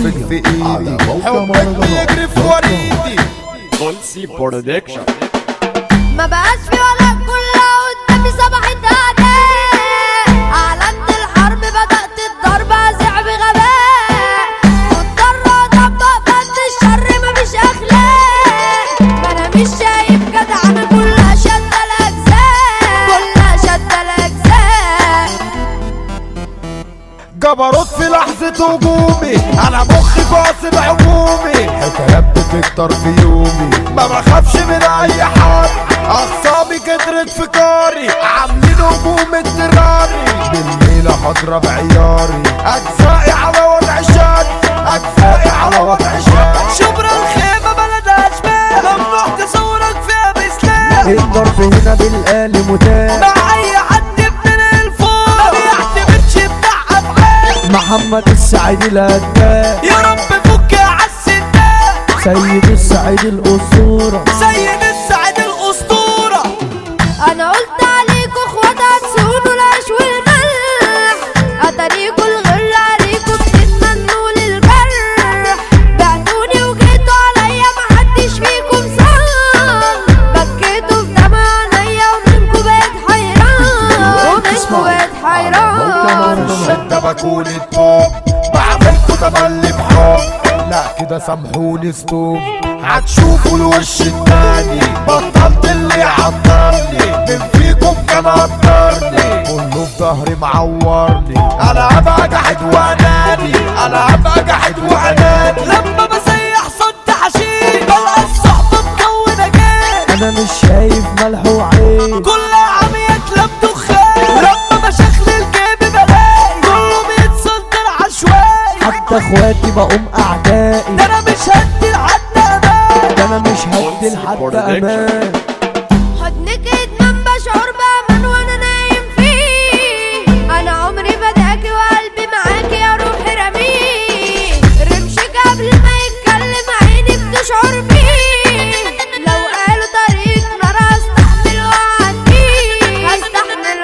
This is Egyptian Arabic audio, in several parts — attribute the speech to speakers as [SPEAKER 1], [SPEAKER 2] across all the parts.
[SPEAKER 1] حروفك في ايدي حبك بيجري في وريدي
[SPEAKER 2] كولسي برودكشن
[SPEAKER 3] ما بقاش في ولا كلها قدامي صباحت اداء اعلنت الحرب بدات الضرب ازع بغباء مضطر اطبق بند الشر مفيش اخلاق ما انا مش شايف جدع انا كلها شاده الاجزاء كلها شاده الاجزاء
[SPEAKER 1] جبروت في لحظة هجومي انا مخي فاصل عمومي حكايات بتكتر في يومي ما بخافش من اي حد اعصابي كترت في كاري عاملين هجوم اضطراري بالليلة هضرب عياري اجزائي على وضع شد اجزائي على وضع شد
[SPEAKER 4] شبرا الخيمة بلد أشبال ممنوع تصورك فيها بسلام
[SPEAKER 5] الضرب هنا بالآلي متاح
[SPEAKER 4] مع أي حد من الفوق ما بيعتمدش بتاع أفعال
[SPEAKER 5] محمد السعيد الهداف
[SPEAKER 4] يا رب فك يا عالسداد
[SPEAKER 5] سيد السعيد الأسطورة
[SPEAKER 4] سيد السعد الأسطورة
[SPEAKER 3] انا قلت عليكوا اخوات هتسونوا العيش والملح اتاريكوا الغل عليكوا بتتمنوا للجرح بعتوني وجيتوا عليا محدش فيكم صح بكيتوا في دمع عينيا ومنكوا بقيت حيران ومنكوا بقيت حيران
[SPEAKER 1] الشدة بكون التوب بعملكوا تملي بحب لا كده سامحوني ستوب هتشوفوا الوش التاني بطلت اللي عطرني من فيكم كان عطرني كله في ظهري معورني انا هبقى جحد واناني انا هبقى جحد واناني
[SPEAKER 4] لما بسيح صد حشيش بلقى الصحبة تكون أجيال
[SPEAKER 5] أنا مش شايف ملح وعين
[SPEAKER 4] كلها عمية كلاب دخان لما بشخل الجيب بلاقي كله بيتصدر عشوائي
[SPEAKER 5] حتى اخواتي بقوم أعدائي
[SPEAKER 4] ده أنا مش هدي لحد أمان
[SPEAKER 5] ده أنا مش هدي لحد أمان
[SPEAKER 3] حضنك ادمان بشعر بامان وانا نايم فيه انا عمري فداكي وقلبي معاكي يا روحي رميه رمشك قبل ما يتكلم عيني بتشعر بيه لو قالوا طريق نار هستحمل واعديه هستحمل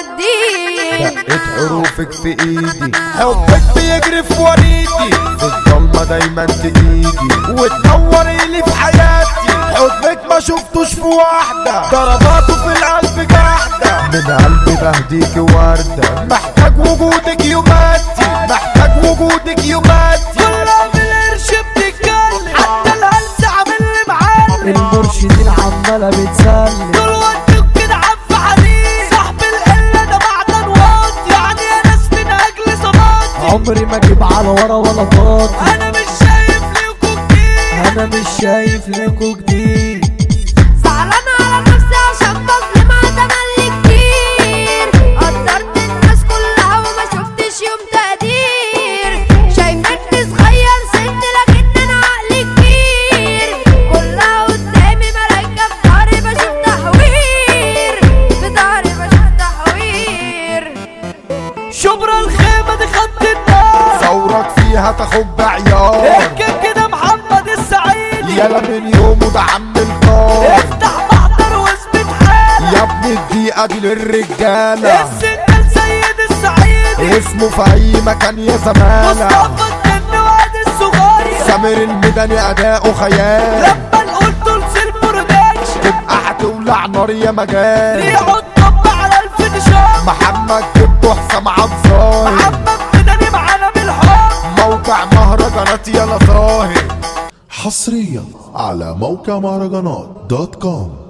[SPEAKER 3] واعديه
[SPEAKER 1] دقت حروفك في ايدي حبك بيجري في وريدي في الضلمة دايما تجيدي وتنوري لي في حياتي حضنك ما شفتوش في واحدة ضرباته في القلب جاحدة من قلبي بهديك وردة محتاج وجودك يوماتي محتاج وجودك يوماتي
[SPEAKER 4] كلها بالقرش بتتكلم حتى الهلس عامل لي معلم
[SPEAKER 5] المرشدين عمالة بتسلم
[SPEAKER 4] دول ودوك كده عف حديد صاحب القلة ده معدن واطي يعني يا ناس من أجل صماتي
[SPEAKER 5] عمري ما اجيب على ورا ولا فاضي
[SPEAKER 4] أنا مش شايف ليكوا كتير
[SPEAKER 5] انا مش شايف ليكوا جديد
[SPEAKER 3] زعلانة على نفسي عشان بظلم تملي كتير قدرت الناس كلها وما شفتش يوم تقدير شايفني صغير سن لكن انا عقلي كبير كلها قدامي ملايكة في ضهري بشوف تحوير في ضهري بشوف تحوير
[SPEAKER 4] شبرا الخيمة دي خط النار
[SPEAKER 1] ثورك فيها تاخد بعيار
[SPEAKER 4] احكي كده محمد السعيدي
[SPEAKER 1] يلا من يومه ده عم القار
[SPEAKER 4] افتح محضر واثبت حالك
[SPEAKER 1] يا ابن الدقيقة دي للرجالة
[SPEAKER 4] السنجل سيد السعيدي
[SPEAKER 1] اسمه في اي مكان يا زمالة
[SPEAKER 4] مصطفى الجن واد الصغير
[SPEAKER 1] سامر الميداني اداؤه خيال
[SPEAKER 4] لما نقول تلسل برودكشن
[SPEAKER 1] تبقى هتولع نار يا مجال
[SPEAKER 4] يقعد طب على الفينشات
[SPEAKER 1] محمد جبته حسام عبصاي
[SPEAKER 4] محمد مدني معانا بالحب
[SPEAKER 1] موقع مهرجانات يلا ظاهر
[SPEAKER 6] حصريا على موقع مهرجانات دوت كوم